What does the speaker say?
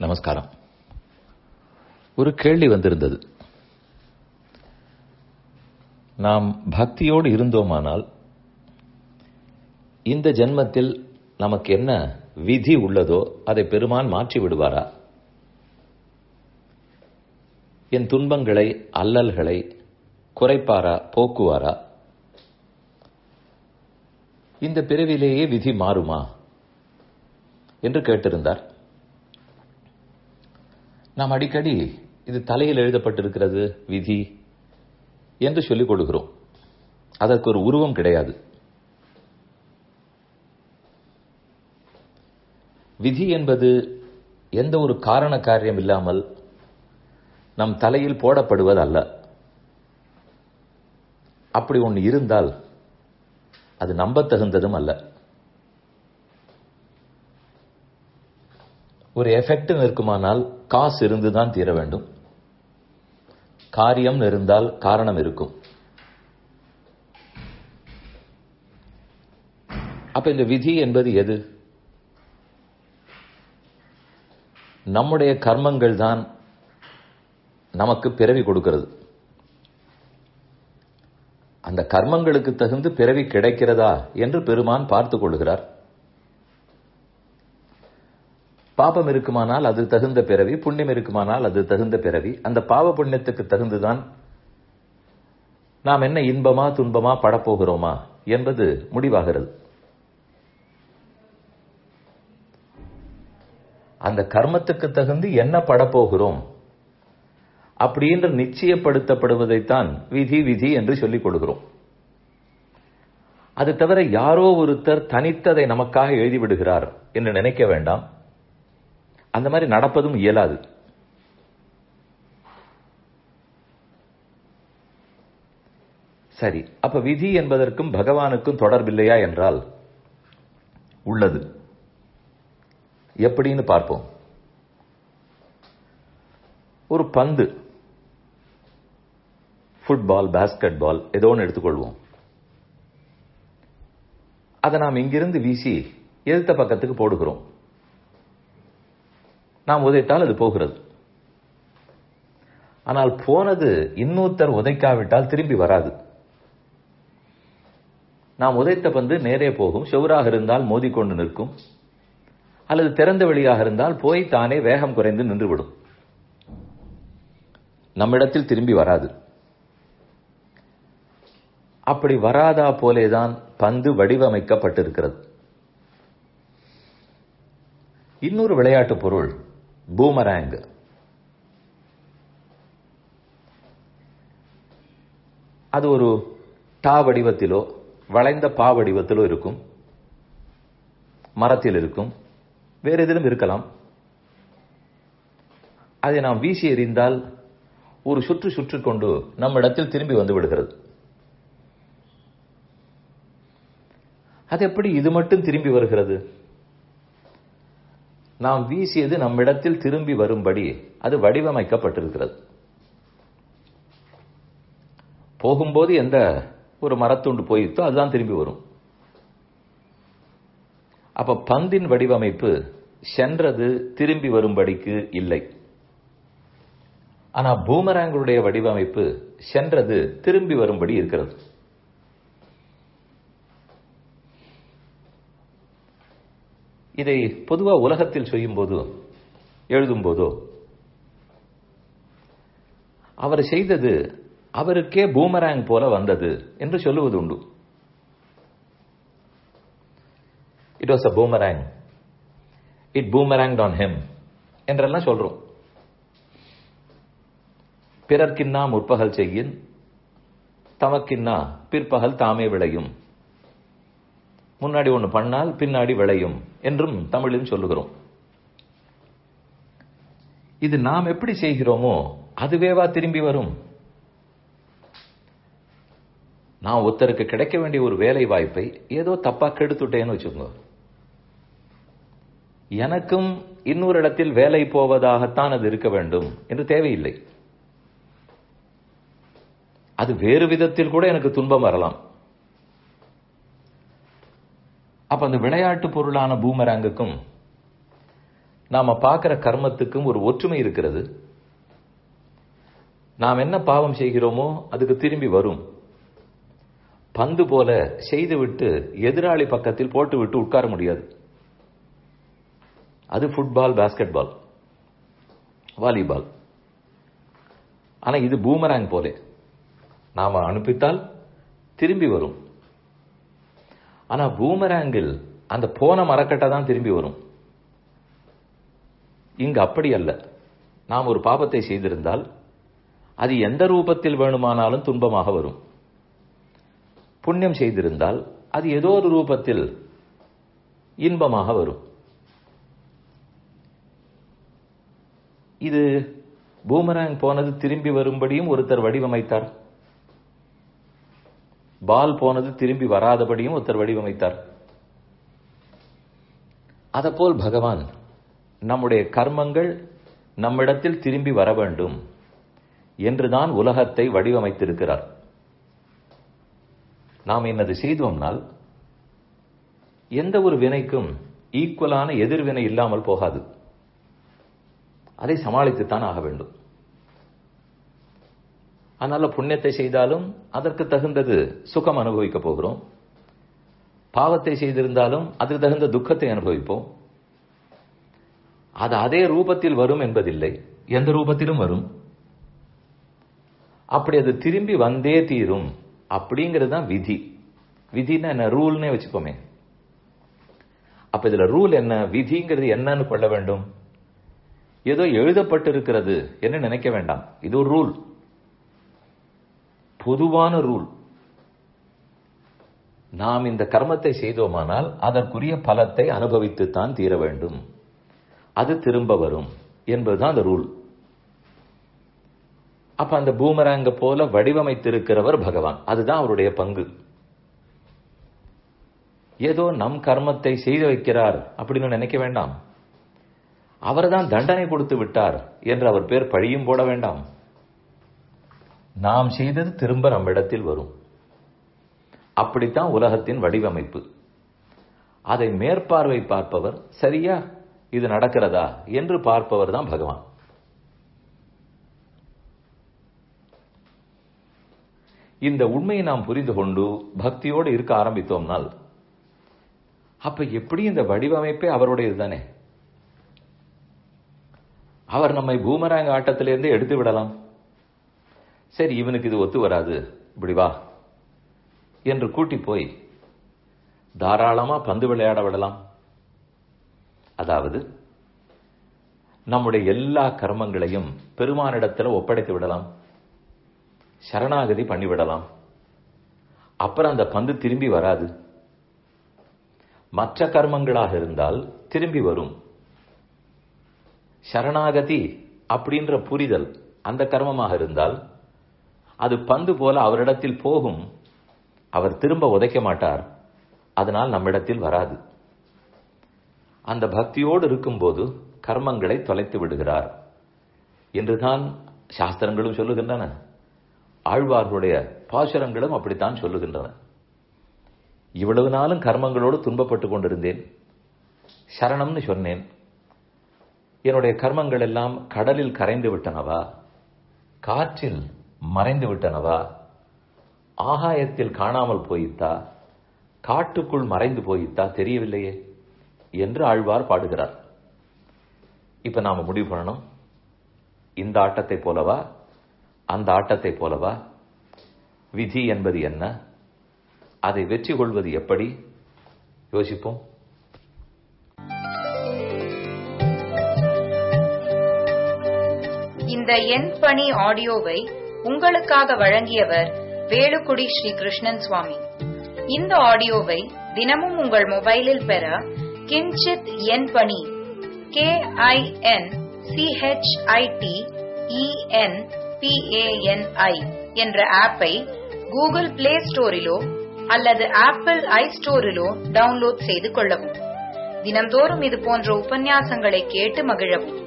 நமஸ்காரம் ஒரு கேள்வி வந்திருந்தது நாம் பக்தியோடு இருந்தோமானால் இந்த ஜென்மத்தில் நமக்கு என்ன விதி உள்ளதோ அதை பெருமான் மாற்றி விடுவாரா என் துன்பங்களை அல்லல்களை குறைப்பாரா போக்குவாரா இந்த பிறவிலேயே விதி மாறுமா என்று கேட்டிருந்தார் நாம் அடிக்கடி இது தலையில் எழுதப்பட்டிருக்கிறது விதி என்று சொல்லிக் கொடுக்கிறோம் அதற்கு ஒரு உருவம் கிடையாது விதி என்பது எந்த ஒரு காரண காரியம் இல்லாமல் நம் தலையில் போடப்படுவது அல்ல அப்படி ஒன்று இருந்தால் அது நம்பத்தகுந்ததும் அல்ல ஒரு எஃபெக்ட் இருக்குமானால் காசு இருந்துதான் தீர வேண்டும் காரியம் இருந்தால் காரணம் இருக்கும் அப்ப இந்த விதி என்பது எது நம்முடைய கர்மங்கள் தான் நமக்கு பிறவி கொடுக்கிறது அந்த கர்மங்களுக்கு தகுந்து பிறவி கிடைக்கிறதா என்று பெருமான் பார்த்துக் கொள்கிறார் பாபம் இருக்குமானால் அது தகுந்த பிறவி புண்ணியம் இருக்குமானால் அது தகுந்த பிறவி அந்த பாவ புண்ணியத்துக்கு தகுந்துதான் நாம் என்ன இன்பமா துன்பமா படப்போகிறோமா என்பது முடிவாகிறது அந்த கர்மத்துக்கு தகுந்து என்ன படப்போகிறோம் அப்படின்னு நிச்சயப்படுத்தப்படுவதைத்தான் விதி விதி என்று சொல்லிக் கொடுக்கிறோம் அது தவிர யாரோ ஒருத்தர் தனித்ததை நமக்காக எழுதிவிடுகிறார் என்று நினைக்க வேண்டாம் அந்த மாதிரி நடப்பதும் இயலாது சரி அப்ப விதி என்பதற்கும் பகவானுக்கும் தொடர்பில்லையா என்றால் உள்ளது எப்படின்னு பார்ப்போம் ஒரு பந்து ஃபுட்பால் பாஸ்கெட் பால் ஏதோ ஒன்று எடுத்துக்கொள்வோம் அதை நாம் இங்கிருந்து வீசி எதிர்த்த பக்கத்துக்கு போடுகிறோம் நாம் உதைத்தால் அது போகிறது ஆனால் போனது இன்னொருத்தர் உதைக்காவிட்டால் திரும்பி வராது நாம் உதைத்த பந்து நேரே போகும் செவராக இருந்தால் மோதிக்கொண்டு நிற்கும் அல்லது திறந்த வெளியாக இருந்தால் போய் தானே வேகம் குறைந்து நின்றுவிடும் நம்மிடத்தில் திரும்பி வராது அப்படி வராதா போலேதான் பந்து வடிவமைக்கப்பட்டிருக்கிறது இன்னொரு விளையாட்டு பொருள் பூமராங் அது ஒரு டா வடிவத்திலோ வளைந்த பா வடிவத்திலோ இருக்கும் மரத்தில் இருக்கும் வேறு எதிலும் இருக்கலாம் அதை நாம் வீசி எறிந்தால் ஒரு சுற்று சுற்று கொண்டு நம்மிடத்தில் திரும்பி வந்து விடுகிறது அது எப்படி இது மட்டும் திரும்பி வருகிறது நாம் வீசியது நம்மிடத்தில் திரும்பி வரும்படி அது வடிவமைக்கப்பட்டிருக்கிறது போகும்போது எந்த ஒரு மரத்துண்டு போயிட்டோ அதுதான் திரும்பி வரும் அப்ப பந்தின் வடிவமைப்பு சென்றது திரும்பி வரும்படிக்கு இல்லை ஆனா பூமராங்களுடைய வடிவமைப்பு சென்றது திரும்பி வரும்படி இருக்கிறது இதை பொதுவா உலகத்தில் செய்யும் போது எழுதும் போதோ அவர் செய்தது அவருக்கே பூமராங் போல வந்தது என்று சொல்லுவது உண்டு it was a boomerang it boomerang on him என்றெல்லாம் சொல்றோம் பிறர்க்கின்னா முற்பகல் செய்யின் தமக்கின்னா பிற்பகல் தாமே விளையும் முன்னாடி ஒன்று பண்ணால் பின்னாடி விளையும் என்றும் தமிழில் சொல்லுகிறோம் இது நாம் எப்படி செய்கிறோமோ அதுவேவா திரும்பி வரும் நான் ஒருத்தருக்கு கிடைக்க வேண்டிய ஒரு வேலை வாய்ப்பை ஏதோ தப்பா கெடுத்துட்டேன்னு வச்சுக்கோங்க எனக்கும் இன்னொரு இடத்தில் வேலை போவதாகத்தான் அது இருக்க வேண்டும் என்று தேவையில்லை அது வேறு விதத்தில் கூட எனக்கு துன்பம் வரலாம் அப்ப அந்த விளையாட்டு பொருளான பூமராங்குக்கும் நாம பார்க்கிற கர்மத்துக்கும் ஒரு ஒற்றுமை இருக்கிறது நாம் என்ன பாவம் செய்கிறோமோ அதுக்கு திரும்பி வரும் பந்து போல செய்துவிட்டு எதிராளி பக்கத்தில் போட்டுவிட்டு உட்கார முடியாது அது ஃபுட்பால் பாஸ்கெட் பால் வாலிபால் ஆனா இது பூமராங் போலே நாம அனுப்பித்தால் திரும்பி வரும் ஆனா பூமராங்கில் அந்த போன மரக்கட்டை தான் திரும்பி வரும் இங்கு அப்படி அல்ல நாம் ஒரு பாபத்தை செய்திருந்தால் அது எந்த ரூபத்தில் வேணுமானாலும் துன்பமாக வரும் புண்ணியம் செய்திருந்தால் அது ஏதோ ஒரு ரூபத்தில் இன்பமாக வரும் இது பூமராங் போனது திரும்பி வரும்படியும் ஒருத்தர் வடிவமைத்தார் பால் போனது திரும்பி வராதபடியும் ஒருத்தர் வடிவமைத்தார் அதப்போல் பகவான் நம்முடைய கர்மங்கள் நம்மிடத்தில் திரும்பி வர வேண்டும் என்றுதான் உலகத்தை வடிவமைத்திருக்கிறார் நாம் என்னது செய்தோம்னால் எந்த ஒரு வினைக்கும் ஈக்குவலான எதிர்வினை இல்லாமல் போகாது அதை சமாளித்துத்தான் ஆக வேண்டும் அதனால புண்ணியத்தை செய்தாலும் அதற்கு தகுந்தது சுகம் அனுபவிக்க போகிறோம் பாவத்தை செய்திருந்தாலும் அதுக்கு தகுந்த துக்கத்தை அனுபவிப்போம் அது அதே ரூபத்தில் வரும் என்பதில்லை எந்த ரூபத்திலும் வரும் அப்படி அது திரும்பி வந்தே தீரும் அப்படிங்கிறது தான் விதி விதினா என்ன ரூல்னே வச்சுக்கோமே அப்ப இதுல ரூல் என்ன விதிங்கிறது என்னன்னு கொள்ள வேண்டும் ஏதோ எழுதப்பட்டிருக்கிறது என்ன நினைக்க வேண்டாம் இது ஒரு ரூல் பொதுவான ரூல் நாம் இந்த கர்மத்தை செய்தோமானால் அதற்குரிய பலத்தை அனுபவித்துத்தான் தீர வேண்டும் அது திரும்ப வரும் என்பதுதான் அந்த ரூல் அப்ப அந்த பூமராங்க போல வடிவமைத்திருக்கிறவர் பகவான் அதுதான் அவருடைய பங்கு ஏதோ நம் கர்மத்தை செய்து வைக்கிறார் அப்படின்னு நினைக்க வேண்டாம் அவர்தான் தண்டனை கொடுத்து விட்டார் என்று அவர் பேர் பழியும் போட வேண்டாம் நாம் செய்தது திரும்ப நம்மிடத்தில் வரும் அப்படித்தான் உலகத்தின் வடிவமைப்பு அதை மேற்பார்வை பார்ப்பவர் சரியா இது நடக்கிறதா என்று பார்ப்பவர் தான் பகவான் இந்த உண்மையை நாம் புரிந்து கொண்டு பக்தியோடு இருக்க ஆரம்பித்தோம்னால் அப்ப எப்படி இந்த வடிவமைப்பே அவருடையது தானே அவர் நம்மை பூமராங்க ஆட்டத்திலிருந்து எடுத்து விடலாம் சரி இவனுக்கு இது ஒத்து வராது இப்படி வா என்று கூட்டி போய் தாராளமா பந்து விளையாட விடலாம் அதாவது நம்முடைய எல்லா கர்மங்களையும் பெருமானிடத்தில் ஒப்படைத்து விடலாம் சரணாகதி பண்ணிவிடலாம் அப்புறம் அந்த பந்து திரும்பி வராது மற்ற கர்மங்களாக இருந்தால் திரும்பி வரும் சரணாகதி அப்படின்ற புரிதல் அந்த கர்மமாக இருந்தால் அது பந்து போல அவரிடத்தில் போகும் அவர் திரும்ப உதைக்க மாட்டார் அதனால் நம்மிடத்தில் வராது அந்த பக்தியோடு இருக்கும்போது கர்மங்களை தொலைத்து விடுகிறார் என்றுதான் சாஸ்திரங்களும் சொல்லுகின்றன ஆழ்வார்களுடைய பாசுரங்களும் அப்படித்தான் சொல்லுகின்றன இவ்வளவு நாளும் கர்மங்களோடு துன்பப்பட்டு கொண்டிருந்தேன் சரணம்னு சொன்னேன் என்னுடைய கர்மங்கள் எல்லாம் கடலில் கரைந்து விட்டனவா காற்றில் மறைந்து விட்டனவா ஆகாயத்தில் காணாமல் போயித்தா காட்டுக்குள் மறைந்து போயித்தா தெரியவில்லையே என்று ஆழ்வார் பாடுகிறார் இப்ப நாம முடிவு பண்ணணும் இந்த ஆட்டத்தை போலவா அந்த ஆட்டத்தை போலவா விதி என்பது என்ன அதை வெற்றி கொள்வது எப்படி யோசிப்போம் இந்த எண் பணி ஆடியோவை உங்களுக்காக வழங்கியவர் வேலுக்குடி ஸ்ரீ கிருஷ்ணன் சுவாமி இந்த ஆடியோவை தினமும் உங்கள் மொபைலில் பெற கிஞ்சித் எண் பணி கே ஐ என் சிஹெச்ஐடி இஎன் பிஏஎன்ஐ என்ற ஆப்பை கூகுள் பிளே ஸ்டோரிலோ அல்லது ஆப்பிள் ஐ ஸ்டோரிலோ டவுன்லோட் செய்து கொள்ளவும் தினம்தோறும் இது போன்ற உபன்யாசங்களை கேட்டு மகிழவும்